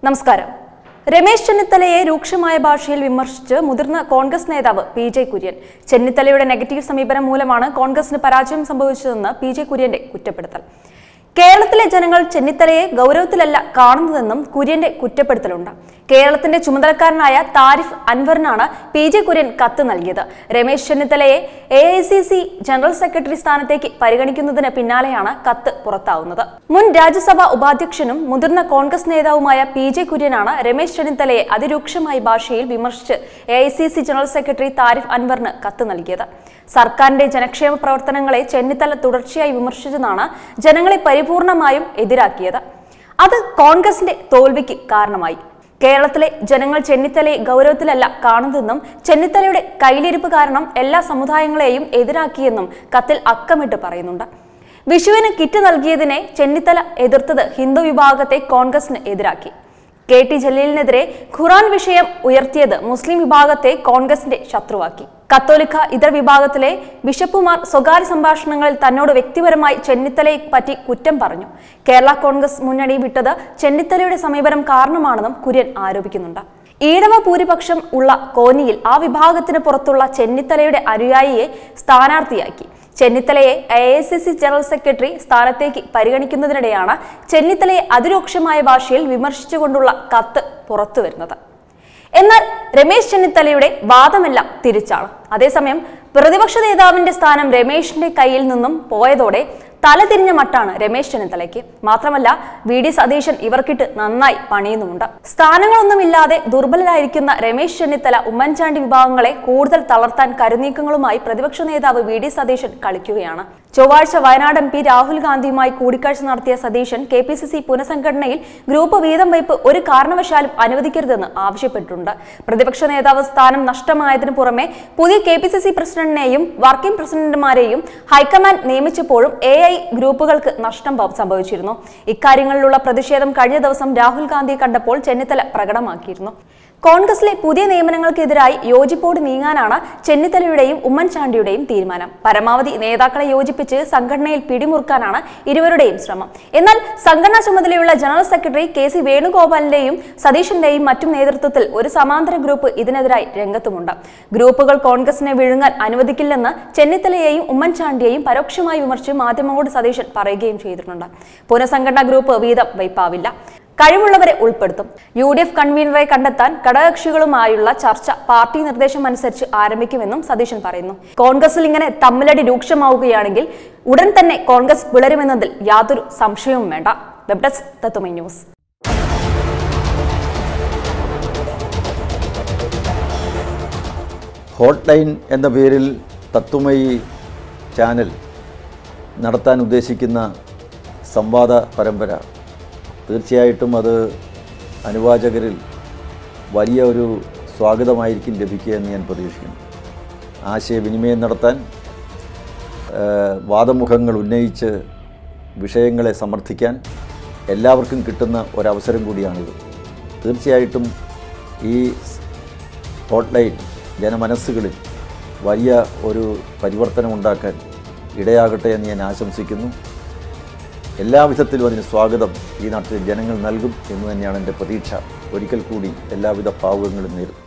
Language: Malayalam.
നമസ്കാരം രമേശ് ചെന്നിത്തലയെ രൂക്ഷമായ ഭാഷയിൽ വിമർശിച്ച് മുതിർന്ന കോൺഗ്രസ് നേതാവ് പി ജെ കുര്യൻ ചെന്നിത്തലയുടെ നെഗറ്റീവ് സമീപനം മൂലമാണ് കോൺഗ്രസിന് പരാജയം സംഭവിച്ചതെന്ന് പി ജെ കുര്യന്റെ കുറ്റപ്പെടുത്തൽ കേരളത്തിലെ ജനങ്ങൾ ചെന്നിത്തലയെ ഗൗരവത്തിലല്ല കാണുന്നതെന്നും കുര്യന്റെ കുറ്റപ്പെടുത്തലുണ്ട് കേരളത്തിന്റെ ചുമതലക്കാരനായ താരിഫ് അൻവറിനാണ് പി ജെ കുര്യൻ കത്ത് നൽകിയത് രമേശ് ചെന്നിത്തലയെ A I C C general secretary സ്ഥാനത്തേക്ക് പരിഗണിക്കുന്നതിന് പിന്നാലെയാണ് കത്ത് പുറത്താവുന്നത് മുൻ രാജ്യസഭാ ഉപാധ്യക്ഷനും മുതിർന്ന കോൺഗ്രസ് നേതാവുമായ പി ജെ കുര്യനാണ് രമേശ് ചെന്നിത്തലയെ അതിരൂക്ഷമായ ഭാഷയിൽ വിമർശിച്ച് A I C C general secretary Tariq അൻവറിന് കത്ത് നൽകിയത് സർക്കാരിന്റെ ജനക്ഷേമ പ്രവർത്തനങ്ങളെ ചെന്നിത്തല തുടർച്ചയായി വിമർശിച്ചതാണ് ജനങ്ങളെ പരിപൂർണമായും എതിരാക്കിയത് അത് കോൺഗ്രസിന്റെ തോൽവിക്ക് കാരണമായി കേരളത്തിലെ ജനങ്ങൾ ചെന്നിത്തലയെ ഗൗരവത്തിലല്ല കാണുന്നതെന്നും ചെന്നിത്തലയുടെ കയ്യിലിരിപ്പ് കാരണം എല്ലാ സമുദായങ്ങളെയും എതിരാക്കിയെന്നും കത്തിൽ അക്കമിട്ട് പറയുന്നുണ്ട് വിഷുവിന് കിറ്റ് നൽകിയതിനെ ചെന്നിത്തല എതിർത്തത് ഹിന്ദു വിഭാഗത്തെ കോൺഗ്രസിന് എതിരാക്കി കെ ടി ജലീലിനെതിരെ ഖുറാൻ വിഷയം ഉയർത്തിയത് മുസ്ലിം വിഭാഗത്തെ കോൺഗ്രസിന്റെ ശത്രുവാക്കി കത്തോലിക്ക ഇതര വിഭാഗത്തിലെ ബിഷപ്പുമാർ സ്വകാര്യ സംഭാഷണങ്ങളിൽ തന്നോട് വ്യക്തിപരമായി ചെന്നിത്തലയെ പറ്റി കുറ്റം പറഞ്ഞു കേരള കോൺഗ്രസ് മുന്നണി വിട്ടത് ചെന്നിത്തലയുടെ സമീപനം കാരണമാണെന്നും കുര്യൻ ആരോപിക്കുന്നുണ്ട് ഈഴവ ഭൂരിപക്ഷം ഉള്ള കോന്നിയിൽ ആ വിഭാഗത്തിന് പുറത്തുള്ള ചെന്നിത്തലയുടെ അനുയായിയെ സ്ഥാനാർത്ഥിയാക്കി ചെന്നിത്തലയെ A I C C general secretary സ്ഥാനത്തേക്ക് പരിഗണിക്കുന്നതിനിടെയാണ് ചെന്നിത്തലയെ അതിരൂക്ഷമായ ഭാഷയിൽ വിമർശിച്ചുകൊണ്ടുള്ള കത്ത് പുറത്തുവരുന്നത് എന്നാൽ രമേശ് ചെന്നിത്തലയുടെ വാദമെല്ലാം തിരിച്ചാണ് അതേസമയം പ്രതിപക്ഷ നേതാവിന്റെ സ്ഥാനം രമേശിന്റെ കയ്യിൽ നിന്നും പോയതോടെ തലതിരിഞ്ഞ മട്ടാണ് രമേശ് ചെന്നിത്തലയ്ക്ക് മാത്രമല്ല വി ഡി സതീശൻ ഇവർക്കിട്ട് നന്നായി പണിയുന്നുമുണ്ട് സ്ഥാനങ്ങളൊന്നുമില്ലാതെ ദുർബലരായിരിക്കുന്ന രമേശ് ചെന്നിത്തല ഉമ്മൻചാണ്ടി വിഭാഗങ്ങളെ കൂടുതൽ തളർത്താൻ കരുനീക്കങ്ങളുമായി പ്രതിപക്ഷ നേതാവ് വി ഡി സതീശൻ കളിക്കുകയാണ് ചൊവ്വാഴ്ച വയനാട് എം പി രാഹുൽ ഗാന്ധിയുമായി കൂടിക്കാഴ്ച നടത്തിയ Satheesan K P C C പുനഃസംഘടനയിൽ ഗ്രൂപ്പ് വീതം വയ്പ് ഒരു കാരണവശാലും അനുവദിക്കരുതെന്ന് ആവശ്യപ്പെട്ടിട്ടുണ്ട് പ്രതിപക്ഷ നേതാവ് സ്ഥാനം നഷ്ടമായതിനു പുറമെ പുതിയ കെ പി സി സി പ്രസിഡന്റിനെയും വർക്കിംഗ് പ്രസിഡന്റുമാരെയും ഹൈക്കമാൻഡ് നിയമിച്ചപ്പോഴും എ ഐ ഗ്രൂപ്പുകൾക്ക് നഷ്ടം ഭ- സംഭവിച്ചിരുന്നു ഇക്കാര്യങ്ങളിലുള്ള പ്രതിഷേധം കഴിഞ്ഞ ദിവസം രാഹുൽ ഗാന്ധിയെ കണ്ടപ്പോൾ ചെന്നിത്തല പ്രകടമാക്കിയിരുന്നു കോൺഗ്രസിലെ പുതിയ നിയമനങ്ങൾക്കെതിരായി യോജിപ്പോട് നീങ്ങാനാണ് ചെന്നിത്തലയുടെയും ഉമ്മൻചാണ്ടിയുടെയും തീരുമാനം പരമാവധി നേതാക്കളെ യോജിപ്പിച്ച് സംഘടനയിൽ പിടിമുറുക്കാനാണ് ഇരുവരുടെയും ശ്രമം എന്നാൽ സംഘടനാ ചുമതലയുള്ള ജനറൽ സെക്രട്ടറി കെ സി വേണുഗോപാലിന്റെയും സതീഷിന്റെയും മറ്റും നേതൃത്വത്തിൽ ഒരു സമാന്തര ഗ്രൂപ്പ് ഇതിനെതിരായി രംഗത്തുമുണ്ട് ഗ്രൂപ്പുകൾ കോൺഗ്രസിനെ വിഴുങ്ങാൻ അനുവദിക്കില്ലെന്ന് ചെന്നിത്തലയെയും ഉമ്മൻചാണ്ടിയെയും പരോക്ഷമായി വിമർശിച്ച് മാധ്യമങ്ങളോട് സതീശൻ പറയുകയും ചെയ്തിട്ടുണ്ട് പുനഃസംഘടനാ ഗ്രൂപ്പ് വീതം വയ്പാവില്ല കഴിവുള്ളവരെ ഉൾപ്പെടുത്തും യു ഡി എഫ് കൺവീനറെ കണ്ടെത്താൻ ഘടകകക്ഷികളുമായുള്ള ചർച്ച പാർട്ടി നിർദ്ദേശം അനുസരിച്ച് ആരംഭിക്കുമെന്നും സതീശൻ പറയുന്നു കോൺഗ്രസിൽ ഇങ്ങനെ തമ്മിലടി രൂക്ഷമാവുകയാണെങ്കിൽ ഉടൻ തന്നെ കോൺഗ്രസ് പിളരുമെന്നതിൽ യാതൊരു സംശയവും വേണ്ട web desk Tatwamayi news hot line എന്ന പേരിൽ തത്വമയി ചാനൽ നടത്താൻ ഉദ്ദേശിക്കുന്ന സംവാദ പരമ്പര തീർച്ചയായിട്ടും അത് അനുവാചകരിൽ വലിയ ഒരു സ്വാഗതമായിരിക്കും ലഭിക്കുക എന്ന് ഞാൻ പ്രതീക്ഷിക്കുന്നു ആശയവിനിമയം നടത്താൻ ആ, വാദമുഖങ്ങൾ ഉന്നയിച്ച് വിഷയങ്ങളെ സമർത്ഥിക്കാൻ എല്ലാവർക്കും കിട്ടുന്ന ഒരവസരം കൂടിയാണിത് തീർച്ചയായിട്ടും ഈ ഹോട്ട്ലൈൻ ജനമനസ്സുകളിൽ വലിയ ഒരു പരിവർത്തനം ഉണ്ടാക്കാൻ ഇടയാകട്ടെ എന്ന് ഞാൻ ആശംസിക്കുന്നു എല്ലാവിധത്തിലും അതിന് സ്വാഗതം ഈ നാട്ടിലെ ജനങ്ങൾ നൽകും എന്ന് തന്നെയാണ് എൻ്റെ പ്രതീക്ഷ ഒരിക്കൽ കൂടി എല്ലാവിധ ഭാവുകങ്ങളും നേരും